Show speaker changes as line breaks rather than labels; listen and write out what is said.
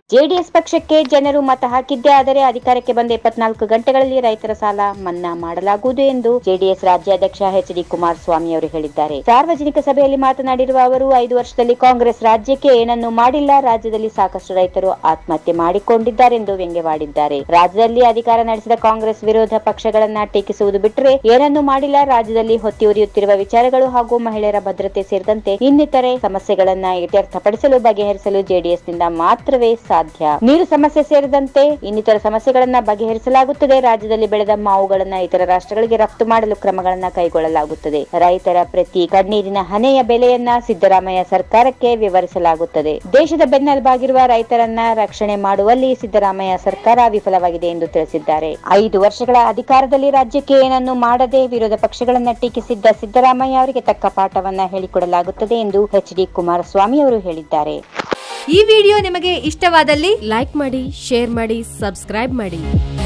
JDS ಪಕ್ಷಕ್ಕೆ ಜನರು ಮತ ಹಾಕಿದ್ದೇ ಆದರೆ ಅಧಿಕಾರಕ್ಕೆ ಬಂದ ಇಪ್ಪತ್ನಾಲ್ಕು ಗಂಟೆಗಳಲ್ಲಿ ರೈತರ ಸಾಲ ಮನ್ನಾ ಮಾಡಲಾಗುವುದು ಎಂದು ಜೆಡಿಎಸ್ ರಾಜ್ಯಾಧ್ಯಕ್ಷ ಎಚ್ ಡಿ ಕುಮಾರಸ್ವಾಮಿ ಅವರು ಹೇಳಿದ್ದಾರೆ ಸಾರ್ವಜನಿಕ ಸಭೆಯಲ್ಲಿ ಮಾತನಾಡಿರುವ ಅವರು ಐದು ವರ್ಷದಲ್ಲಿ ಕಾಂಗ್ರೆಸ್ ರಾಜ್ಯಕ್ಕೆ ಏನನ್ನೂ ಮಾಡಿಲ್ಲ ರಾಜ್ಯದಲ್ಲಿ ಸಾಕಷ್ಟು ರೈತರು ಆತ್ಮಹತ್ಯೆ ಮಾಡಿಕೊಂಡಿದ್ದಾರೆಂದು ವ್ಯಂಗ್ಯವಾಡಿದ್ದಾರೆ ರಾಜ್ಯದಲ್ಲಿ ಅಧಿಕಾರ ನಡೆಸಿದ ಕಾಂಗ್ರೆಸ್ ವಿರೋಧ ಪಕ್ಷಗಳನ್ನ ಟೀಕಿಸುವುದು ಬಿಟ್ಟರೆ ಏನನ್ನೂ ಮಾಡಿಲ್ಲ ರಾಜ್ಯದಲ್ಲಿ ಹೊತ್ತಿ ಉರಿಯುತ್ತಿರುವ ವಿಚಾರಗಳು ಹಾಗೂ ಮಹಿಳೆಯರ ಭದ್ರತೆ ಸೇರಿದಂತೆ ಇನ್ನಿತರೆ ಸಮಸ್ಯೆಗಳನ್ನ ಇತ್ಯರ್ಥಪಡಿಸಲು ಬಗೆಹರಿಸಲು ಜೆಡಿಎಸ್ನಿಂದ ಮಾತ್ರವೇ ಸಾಧ್ಯ ನೀರು ಸಮಸ್ಯೆ ಸೇರಿದಂತೆ ಇನ್ನಿತರ ಸಮಸ್ಯೆಗಳನ್ನ ಬಗೆಹರಿಸಲಾಗುತ್ತದೆ ರಾಜ್ಯದಲ್ಲಿ ಬೆಳೆದ ಮಾವುಗಳನ್ನ ಇತರ ರಾಷ್ಟ್ರಗಳಿಗೆ ರಫ್ತು ಮಾಡಲು ಕ್ರಮಗಳನ್ನ ಕೈಗೊಳ್ಳಲಾಗುತ್ತದೆ ರೈತರ ಪ್ರತಿ ಕಣ್ಣೀರಿನ ಹನೆಯ ಬೆಲೆಯನ್ನ ಸಿದ್ದರಾಮಯ್ಯ ಸರ್ಕಾರಕ್ಕೆ ವಿವರಿಸಲಾಗುತ್ತದೆ ದೇಶದ ಬೆನ್ನೆಲುಬಾಗಿರುವ ರೈತರನ್ನ ರಕ್ಷಣೆ ಮಾಡುವಲ್ಲಿ ಸಿದ್ದರಾಮಯ್ಯ ಸರ್ಕಾರ ವಿಫಲವಾಗಿದೆ ಎಂದು ತಿಳಿಸಿದ್ದಾರೆ ಐದು ವರ್ಷಗಳ ಅಧಿಕಾರದಲ್ಲಿ ರಾಜ್ಯಕ್ಕೆ ಏನನ್ನು ಮಾಡದೆ ವಿರೋಧ ಪಕ್ಷಗಳನ್ನ ಟೀಕಿಸಿದ್ದ ಸಿದ್ದರಾಮಯ್ಯ ಅವರಿಗೆ ತಕ್ಕ ಪಾಠವನ್ನ ಹೇಳಿಕೊಡಲಾಗುತ್ತದೆ ಎಂದು ಎಚ್ ಡಿ ಕುಮಾರಸ್ವಾಮಿ ಅವರು ಹೇಳಿದ್ದಾರೆ
ಈ ವಿಡಿಯೋ ನಿಮಗೆ ಇಷ್ಟವಾದಲ್ಲಿ
ಲೈಕ್ ಮಾಡಿ ಶೇರ್ ಮಾಡಿ ಸಬ್ಸ್ಕ್ರೈಬ್ ಮಾಡಿ